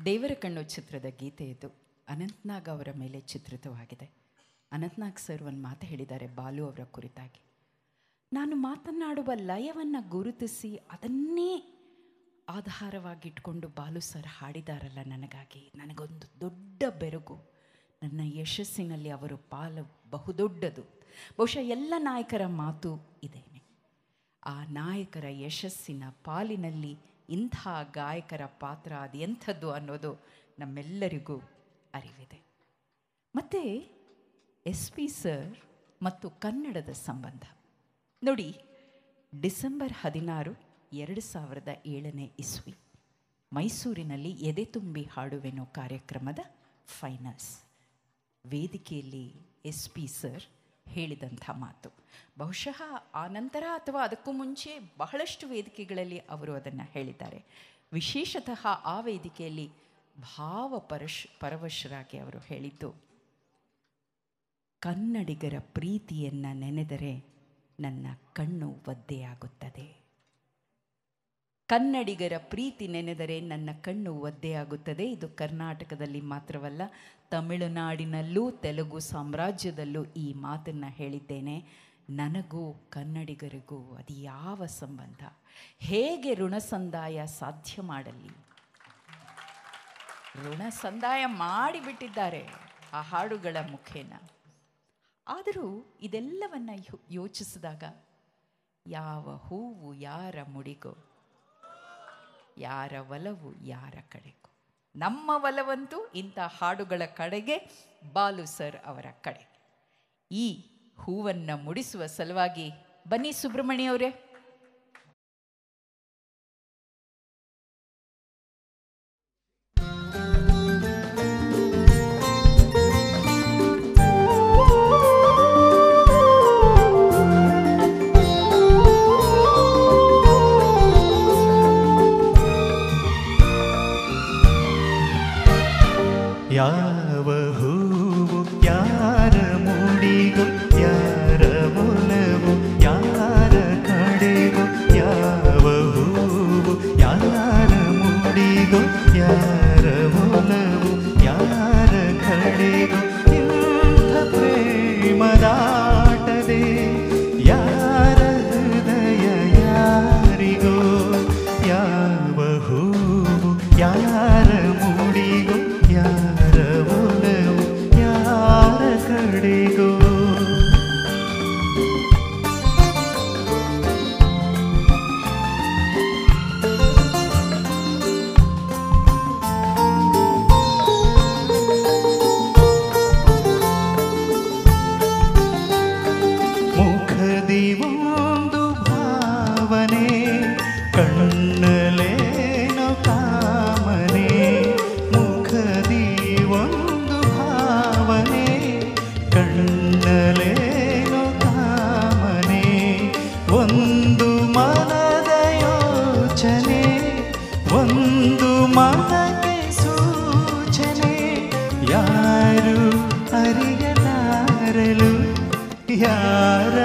ದೇವರ ಕಣ್ಣು ಚಿತ್ರದ ಗೀತೆ ಇದು ಅನಂತ್ನಾಗ್ ಅವರ ಮೇಲೆ ಚಿತ್ರಿತವಾಗಿದೆ ಅನಂತ್ನಾಗ್ ಸರ್ ಒಂದು ಮಾತು ಹೇಳಿದ್ದಾರೆ ಬಾಲು ಅವರ ಕುರಿತಾಗಿ ನಾನು ಮಾತನಾಡುವ ಲಯವನ್ನು ಗುರುತಿಸಿ ಅದನ್ನೇ ಆಧಾರವಾಗಿಟ್ಕೊಂಡು ಬಾಲು ಸರ್ ಹಾಡಿದಾರಲ್ಲ ನನಗಾಗಿ ನನಗೊಂದು ದೊಡ್ಡ ಬೆರಗು ನನ್ನ ಯಶಸ್ಸಿನಲ್ಲಿ ಅವರು ಪಾಲು ಬಹುದೊಡ್ಡದು ಬಹುಶಃ ಎಲ್ಲ ನಾಯಕರ ಮಾತು ಇದೇನೆ ಆ ನಾಯಕರ ಯಶಸ್ಸಿನ ಪಾಲಿನಲ್ಲಿ ಇಂಥ ಗಾಯಕರ ಪಾತ್ರ ಅದು ಎಂಥದ್ದು ಅನ್ನೋದು ನಮ್ಮೆಲ್ಲರಿಗೂ ಅರಿವಿದೆ ಮತ್ತು ಎಸ್ ಪಿ ಸರ್ ಮತ್ತು ಕನ್ನಡದ ಸಂಬಂಧ ನೋಡಿ ಡಿಸೆಂಬರ್ ಹದಿನಾರು ಎರಡು ಸಾವಿರದ ಏಳನೇ ಇಸ್ವಿ ಮೈಸೂರಿನಲ್ಲಿ ಎದೆ ತುಂಬಿ ಹಾಡುವೆನೋ ಕಾರ್ಯಕ್ರಮದ ಫೈನಲ್ಸ್ ವೇದಿಕೆಯಲ್ಲಿ ಎಸ್ ಪಿ ಸರ್ ಹೇಳಿದಂಥ ಮಾತು ಬಹುಶಃ ಆ ನಂತರ ಅಥವಾ ಅದಕ್ಕೂ ಮುಂಚೆ ಬಹಳಷ್ಟು ವೇದಿಕೆಗಳಲ್ಲಿ ಅವರು ಅದನ್ನು ಹೇಳಿದ್ದಾರೆ ವಿಶೇಷತಃ ಆ ವೇದಿಕೆಯಲ್ಲಿ ಭಾವ ಪರಶ್ ಪರವಶರಾಗಿ ಅವರು ಹೇಳಿದ್ದು ಕನ್ನಡಿಗರ ಪ್ರೀತಿಯನ್ನು ನೆನೆದರೆ ನನ್ನ ಕಣ್ಣು ಒದ್ದೆಯಾಗುತ್ತದೆ ಕನ್ನಡಿಗರ ಪ್ರೀತಿ ನೆನೆದರೆ ನನ್ನ ಕಣ್ಣು ಒದ್ದೆಯಾಗುತ್ತದೆ ಇದು ಕರ್ನಾಟಕದಲ್ಲಿ ಮಾತ್ರವಲ್ಲ ತಮಿಳುನಾಡಿನಲ್ಲೂ ತೆಲುಗು ಸಾಮ್ರಾಜ್ಯದಲ್ಲೂ ಈ ಮಾತನ್ನು ಹೇಳಿದ್ದೇನೆ ನನಗೂ ಕನ್ನಡಿಗರಿಗೂ ಅದು ಯಾವ ಸಂಬಂಧ ಹೇಗೆ ಋಣ ಸಂದಾಯ ಸಾಧ್ಯ ಮಾಡಲಿ ಋಣ ಸಂದಾಯ ಮಾಡಿಬಿಟ್ಟಿದ್ದಾರೆ ಆ ಹಾಡುಗಳ ಮುಖೇನ ಆದರೂ ಇದೆಲ್ಲವನ್ನ ಯೋ- ಯೋಚಿಸಿದಾಗ ಯಾವ ಹೂವು ಯಾರ ಮುಡಿಗೋ ಯಾರ ಒಲವು ಯಾರ ಕಡೆಗೂ ನಮ್ಮ ಒಲವಂತೂ ಇಂಥ ಹಾಡುಗಳ ಕಡೆಗೆ ಬಾಲು ಸರ್ ಅವರ ಕಡೆ ಈ ಹೂವನ್ನು ಮುಡಿಸುವ ಸಲುವಾಗಿ ಬನ್ನಿ ಸುಬ್ರಹ್ಮಣ್ಯ ಅವರೇ ಯಾವ ಹೂವು ಯಾರ ಮುಡಿಗೋ ಯಾರ ಒಲವು ಯಾರ ಕಡೆಗೋ ಯಾವ ಹೂವು ಯಾರ ಮುಡಿಗೋ ಯಾರ ಒಲವು ಯಾರ ಕಡೆಗೋ ಇಂಥ ಪ್ರೇಮದಾಟದೆ ಯಾರ ಹೃದಯ ಯಾರಿಗೋ ಯಾವ ಹೂವು ಯಾರ ಮುಡಿಗೋ ಯಾರ ಒಲವು ಯಾರ ಕಡೆಗೋ ಮುಖದಿ ಒಂದು ಭಾವನೆ ಕಣ್ಣಲೇನು ಕಾಮನೆ ಮುಖದಿ ಒಂದು ಭಾವನೆ ಕಣ್ಣಲೇನು ಕಾಮನೆ ಒಂದು ಮನದ ಯೋಚನೆ ಒಂದು ಮನಕ್ಕೆ ಸೂಚನೆ ಯಾರು ಅರಿಯಲಾರಲು ಯಾರ